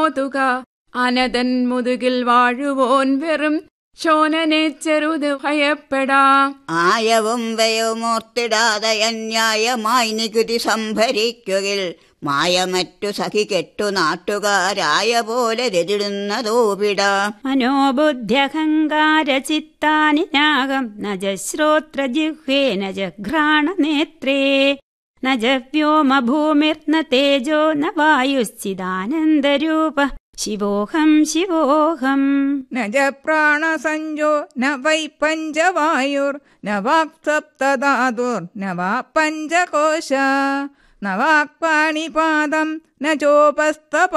ഓതുക അനതൻ മുതുകിൽ വാഴുവോൻ വെറും ശോനനെ ചെറുത് ഭയപ്പെടാ ആയവും വ്യവുമോർത്തിടാതെ അന്യായമായി നികുതി സംഭരിക്കുകിൽ മായമറ്റു സഖി കെട്ടു നാട്ടുകാരായ പോലെ രതിടുന്നതോപിട മനോബുദ്ധ്യഹങ്കാരചിത്താനി നാഗം ന ജ ശ്രോത്രജിഹ്വേ ന ജ ഘ്രാണനേത്രേ ന ജ വ്യോമഭൂമിർന തേജോ ന വായുശ്ചിദാനന്ദരൂപ ശിവോഹം ശിവോഹം न च प्राणसञ्जो न वै पञ्चवायुर् न वाक्सप्तधातुर्न वा पञ्चकोश न वाक्पाणिपादं न चोपस्तप